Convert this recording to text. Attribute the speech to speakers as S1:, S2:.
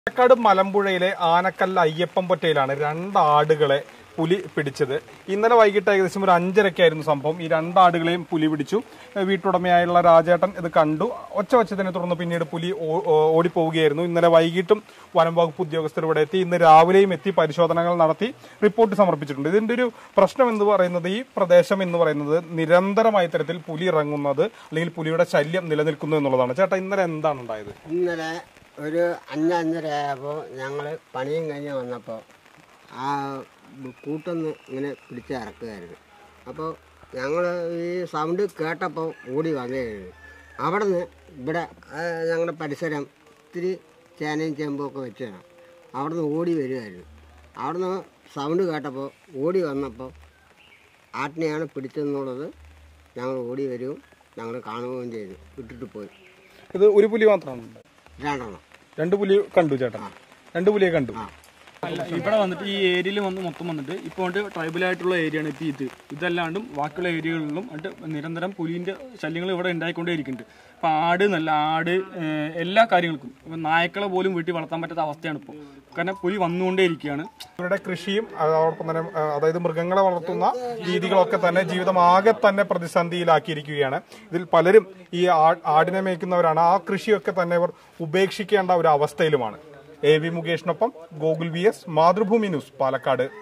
S1: പാലക്കാട് മലമ്പുഴയിലെ ആനക്കല്ല് അയ്യപ്പൻ പൊറ്റയിലാണ് രണ്ട് ആടുകളെ പുലി പിടിച്ചത് ഇന്നലെ വൈകിട്ട് ഏകദേശം ഒരു അഞ്ചരക്കായിരുന്നു സംഭവം ഈ രണ്ട് ആടുകളെയും പുലി പിടിച്ചു ഏഹ് വീട്ടുടമയായുള്ള രാജേട്ടൻ ഇത് കണ്ടു ഒച്ച വച്ചതിനെ തുടർന്ന് പിന്നീട് പുലി ഓ- ഓ- ഓടിപ്പോവുകയായിരുന്നു ഇന്നലെ വൈകിട്ടും വനം വകുപ്പ് ഉദ്യോഗസ്ഥർ ഇവിടെ എത്തി ഇന്ന് രാവിലെയും എത്തി പരിശോധനകൾ നടത്തി റിപ്പോർട്ട് സമർപ്പിച്ചിട്ടുണ്ട് ഇതിന്റെ ഒരു പ്രശ്നം എന്ന് പറയുന്നത് ഈ പ്രദേശം എന്ന് പറയുന്നത് നിരന്തരമായ തരത്തിൽ പുലി ഇറങ്ങുന്നത് അല്ലെങ്കിൽ പുലിയുടെ ശല്യം നിലനിൽക്കുന്നു എന്നുള്ളതാണ് ചേട്ടാ ഇന്നലെ എന്താണ് ഉണ്ടായത്
S2: ഇന്നലെ ഒരു അഞ്ചഞ്ചര ആയപ്പോൾ ഞങ്ങൾ പണിയും കഴിഞ്ഞ് വന്നപ്പോൾ ആ കൂട്ടൊന്ന് ഇങ്ങനെ പിടിച്ച് ഇറക്കുകയായിരുന്നു അപ്പോൾ ഞങ്ങൾ ഈ സൗണ്ട് കേട്ടപ്പോൾ ഓടി വന്നതായിരുന്നു അവിടെ നിന്ന് ഇവിടെ ആ, ഞങ്ങളുടെ പരിസരം ഇത്തിരി ചേനയും ചേമ്പും ഒക്കെ വെച്ചാണ് അവിടെ നിന്ന് ഓടി വരുമായിരുന്നു അവിടെ നിന്ന് സൗണ്ട് കേട്ടപ്പോൾ ഓടി വന്നപ്പോൾ ആട്ടിനെയാണ് പിടിച്ചതെന്നുള്ളത് ഞങ്ങൾ ഓടി വരികയും ഞങ്ങൾ കാണുകയും ചെയ്തു വിട്ടിട്ട് പോയി
S1: ഇത് ഒരു പുലി മാത്രമാണ് ഉണ്ടായത്.
S2: രണ്ടെണ്ണം
S1: രണ്ട് പുലി കണ്ടു ചേട്ടാ രണ്ട് പുലിയെ കണ്ടു
S3: അല്ല ഇവിടെ വന്നിട്ട് ഈ ഏരിയയിൽ വന്ന് മൊത്തം വന്നിട്ട് ഇപ്പോൾ വന്നിട്ട് ട്രൈബൽ ആയിട്ടുള്ള ഏരിയയാണ് ഇപ്പോൾ ഇത് ഇതല്ലാണ്ടും ബാക്കിയുള്ള ഏരിയകളിലും എന്നിട്ട് നിരന്തരം പുലിന്റെ ശല്യങ്ങൾ ഇവിടെ ഉണ്ടായിക്കൊണ്ടേ ഇരിക്കുന്നുണ്ട് അപ്പൊ ആട് നല്ല ആട് ഏഹ്, എല്ലാ കാര്യങ്ങൾക്കും ഇപ്പൊ നായ്ക്കളെ പോലും വീട്ടിൽ വളർത്താൻ പറ്റാത്ത അവസ്ഥയാണ് ഇപ്പോൾ കാരണം പുലി വന്നുകൊണ്ടേ ഇരിക്കുകയാണ്
S1: ഇവരുടെ കൃഷിയും അതോടൊപ്പം തന്നെ ആ, അതായത് മൃഗങ്ങളെ വളർത്തുന്ന രീതികളൊക്കെ തന്നെ ജീവിതം ആകെ തന്നെ പ്രതിസന്ധിയിലാക്കിയിരിക്കുകയാണ് ഇതിൽ പലരും ഈ ആ- ആടിനെ മേയ്ക്കുന്നവരാണ് ആ കൃഷിയൊക്കെ തന്നെ ഇവർ ഉപേക്ഷിക്കേണ്ട ഒരു അവസ്ഥയിലുമാണ് എ വി മുകേഷിനൊപ്പം Gokul V S Mathrubhumi news Palakkad